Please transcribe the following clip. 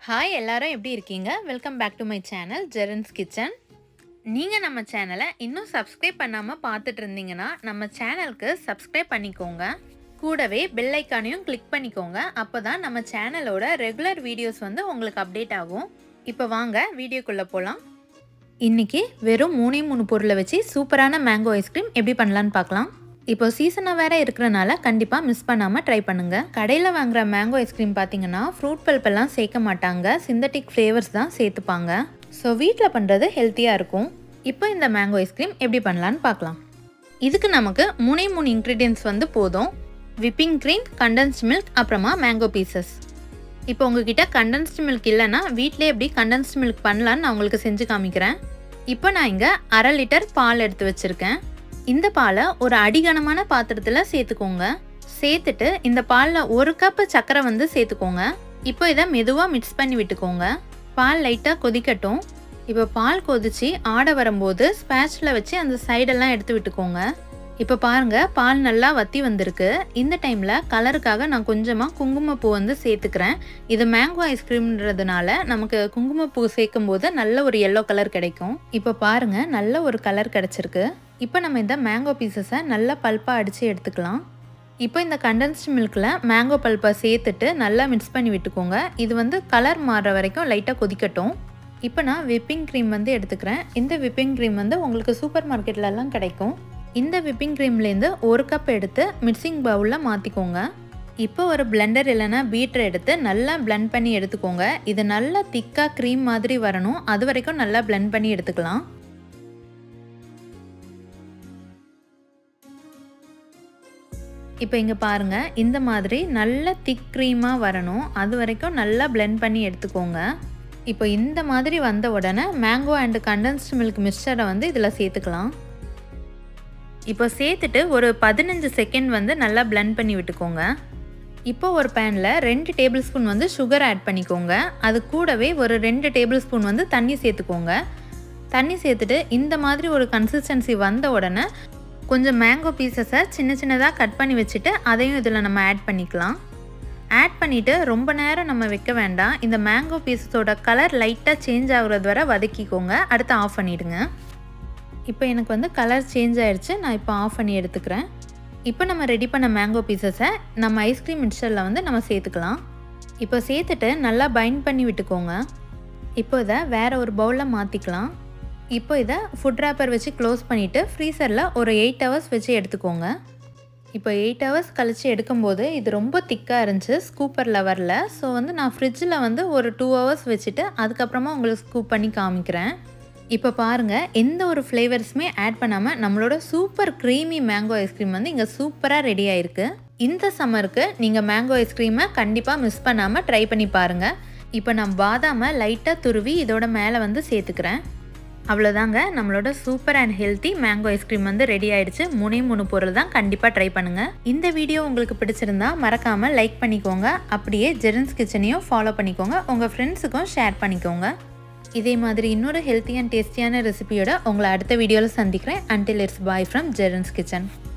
hi எல்லாரும் எப்படி இருக்கீங்க welcome back to my channel ஜெரன்ஸ் கிச்சன் நீங்கள் நம்ம சேனலை இன்னும் சப்ஸ்கிரைப் பண்ணாமல் பார்த்துட்டு இருந்தீங்கன்னா நம்ம சேனலுக்கு சப்ஸ்கிரைப் பண்ணிக்கோங்க கூடவே பெல் ஐக்கானையும் கிளிக் பண்ணிக்கோங்க அப்போ தான் நம்ம சேனலோட ரெகுலர் வீடியோஸ் வந்து உங்களுக்கு அப்டேட் ஆகும் இப்போ வாங்க வீடியோக்குள்ளே போகலாம் இன்றைக்கி வெறும் மூணே மூணு பொருளை வச்சு சூப்பரான மேங்கோ ஐஸ்கிரீம் எப்படி பண்ணலான்னு பார்க்கலாம் இப்போ சீசனாக வேற இருக்கிறனால கண்டிப்பாக மிஸ் பண்ணாமல் ட்ரை பண்ணுங்கள் கடையில் வாங்குற மேங்கோ ஐஸ்கிரீம் பார்த்தீங்கன்னா ஃப்ரூட் பல்பெல்லாம் சேர்க்க மாட்டாங்க சிந்தட்டிக் ஃப்ளேவர்ஸ் தான் சேர்த்துப்பாங்க ஸோ வீட்டில் பண்ணுறது ஹெல்த்தியாக இருக்கும் இப்போ இந்த மேங்கோ ஐஸ்கிரீம் எப்படி பண்ணலான்னு பார்க்கலாம் இதுக்கு நமக்கு மூணே மூணு இன்க்ரீடியன்ஸ் வந்து போதும் விப்பிங் க்ரீம் கண்டென்ஸ்ட் மில்க் அப்புறமா மேங்கோ பீசஸ் இப்போ உங்ககிட்ட கண்டென்ஸ்ட் மில்க் இல்லைன்னா வீட்டிலே எப்படி கண்டென்ஸ்ட் மில்க் பண்ணலான்னு நான் உங்களுக்கு செஞ்சு காமிக்கிறேன் இப்போ நான் இங்கே அரை லிட்டர் பால் எடுத்து வச்சுருக்கேன் இந்த பாலை ஒரு அடிகனமான பாத்திரத்தில் சேர்த்துக்கோங்க சேர்த்துட்டு இந்த பாலில் ஒரு கப் சர்க்கரை வந்து சேர்த்துக்கோங்க இப்போ இதை மெதுவாக மிக்ஸ் பண்ணி விட்டுக்கோங்க பால் லைட்டாக கொதிக்கட்டும் இப்போ பால் கொதிச்சு ஆட வரும்போது ஸ்பேச்சில் வச்சு அந்த சைடெல்லாம் எடுத்து விட்டுக்கோங்க இப்போ பாருங்க பால் நல்லா வத்தி வந்திருக்கு இந்த டைமில் கலருக்காக நான் கொஞ்சமாக குங்குமப்பூ வந்து சேர்த்துக்கிறேன் இது மேங்கோ ஐஸ்கிரீம்ன்றதுனால நமக்கு குங்குமப்பூ சேர்க்கும் போது நல்ல ஒரு எல்லோ கலர் கிடைக்கும் இப்போ பாருங்க நல்ல ஒரு கலர் கிடைச்சிருக்கு இப்போ நம்ம இந்த மேங்கோ பீசஸை நல்லா பல்ப்பாக அடித்து எடுத்துக்கலாம் இப்போ இந்த கண்டென்ஸ்ட் மில்கில் மேங்கோ பல்ப்பை சேர்த்துட்டு நல்லா மிக்ஸ் பண்ணி விட்டுக்கோங்க இது வந்து கலர் மாறுற வரைக்கும் லைட்டாக கொதிக்கட்டும் இப்போ நான் விப்பிங் க்ரீம் வந்து எடுத்துக்கிறேன் இந்த விப்பிங் க்ரீம் வந்து உங்களுக்கு சூப்பர் மார்க்கெட்லலாம் கிடைக்கும் இந்த விப்பிங் க்ரீம்லேருந்து ஒரு கப் எடுத்து மிக்சிங் பவுலில் மாற்றிக்கோங்க இப்போ ஒரு பிளெண்டர் இல்லைன்னா பீட்டர் எடுத்து நல்லா பிளெண்ட் பண்ணி எடுத்துக்கோங்க இது நல்லா திக்காக க்ரீம் மாதிரி வரணும் அது வரைக்கும் நல்லா பிளெண்ட் பண்ணி எடுத்துக்கலாம் இப்போ இங்கே பாருங்கள் இந்த மாதிரி நல்ல திக் க்ரீமாக வரணும் அது வரைக்கும் நல்லா பிளெண்ட் பண்ணி எடுத்துக்கோங்க இப்போ இந்த மாதிரி வந்த உடனே மேங்கோ அண்டு கண்டென்ஸ்ட் மில்க் மிக்சரை வந்து இதில் சேர்த்துக்கலாம் இப்போ சேர்த்துட்டு ஒரு பதினஞ்சு செகண்ட் வந்து நல்லா பிளெண்ட் பண்ணி விட்டுக்கோங்க இப்போ ஒரு பேனில் ரெண்டு டேபிள் ஸ்பூன் வந்து சுகர் ஆட் பண்ணிக்கோங்க அது கூடவே ஒரு ரெண்டு டேபிள் ஸ்பூன் வந்து தண்ணி சேர்த்துக்கோங்க தண்ணி சேர்த்துட்டு இந்த மாதிரி ஒரு கன்சிஸ்டன்சி வந்த உடனே கொஞ்சம் மேங்கோ பீசஸை சின்ன சின்னதாக கட் பண்ணி வச்சுட்டு அதையும் இதில் நம்ம ஆட் பண்ணிக்கலாம் ஆட் பண்ணிவிட்டு ரொம்ப நேரம் நம்ம வைக்க வேண்டாம் இந்த மேங்கோ பீசஸோட கலர் லைட்டாக சேஞ்ச் ஆகுறது வரை வதக்கிக்கோங்க அடுத்து ஆஃப் பண்ணிவிடுங்க இப்போ எனக்கு வந்து கலர் சேஞ்ச் ஆகிடுச்சு நான் இப்போ ஆஃப் பண்ணி எடுத்துக்கிறேன் இப்போ நம்ம ரெடி பண்ண மேங்கோ பீசஸை நம்ம ஐஸ்கிரீம் மிக்சரில் வந்து நம்ம சேர்த்துக்கலாம் இப்போ சேர்த்துட்டு நல்லா பைண்ட் பண்ணி விட்டுக்கோங்க இப்போ இதை வேறு ஒரு பவுலில் மாற்றிக்கலாம் இப்போ இதை ஃபுட் ரேப்பர் வச்சு க்ளோஸ் பண்ணிவிட்டு ஃப்ரீசரில் ஒரு எயிட் ஹவர்ஸ் வச்சு எடுத்துக்கோங்க இப்போ எயிட் ஹவர்ஸ் கழித்து எடுக்கும்போது இது ரொம்ப திக்காக இருந்துச்சு ஸ்கூப்பர் லெவரில் ஸோ வந்து நான் ஃப்ரிட்ஜில் வந்து ஒரு டூ ஹவர்ஸ் வச்சுட்டு அதுக்கப்புறமா உங்களுக்கு ஸ்கூப் பண்ணி காமிக்கிறேன் இப்போ பாருங்கள் எந்த ஒரு ஃப்ளேவர்ஸுமே ஆட் பண்ணாமல் நம்மளோட சூப்பர் க்ரீமி மேங்கோ ஐஸ்கிரீம் வந்து இங்கே சூப்பராக ரெடி ஆயிருக்கு இந்த சம்மருக்கு நீங்கள் மேங்கோ ஐஸ்கிரீமை கண்டிப்பாக மிஸ் பண்ணாமல் ட்ரை பண்ணி பாருங்கள் இப்போ நான் பாதாமை லைட்டாக துருவி இதோட மேலே வந்து சேர்த்துக்கிறேன் அவ்வளோதாங்க நம்மளோட super and healthy mango ice cream வந்து ரெடி ஆயிடுச்சு மூணே மூணு பொருள் தான் கண்டிப்பாக ட்ரை பண்ணுங்கள் இந்த வீடியோ உங்களுக்கு பிடிச்சிருந்தா மறக்காமல் லைக் பண்ணிக்கோங்க அப்படியே ஜெரன்ஸ் கிச்சனையும் ஃபாலோ பண்ணிக்கோங்க உங்கள் ஃப்ரெண்ட்ஸுக்கும் ஷேர் பண்ணிக்கோங்க இதே மாதிரி இன்னொரு ஹெல்த்தி அண்ட் டேஸ்டியான ரெசிபியோட உங்களை அடுத்த வீடியோவில் சந்திக்கிறேன் until it's bye from Jeran's kitchen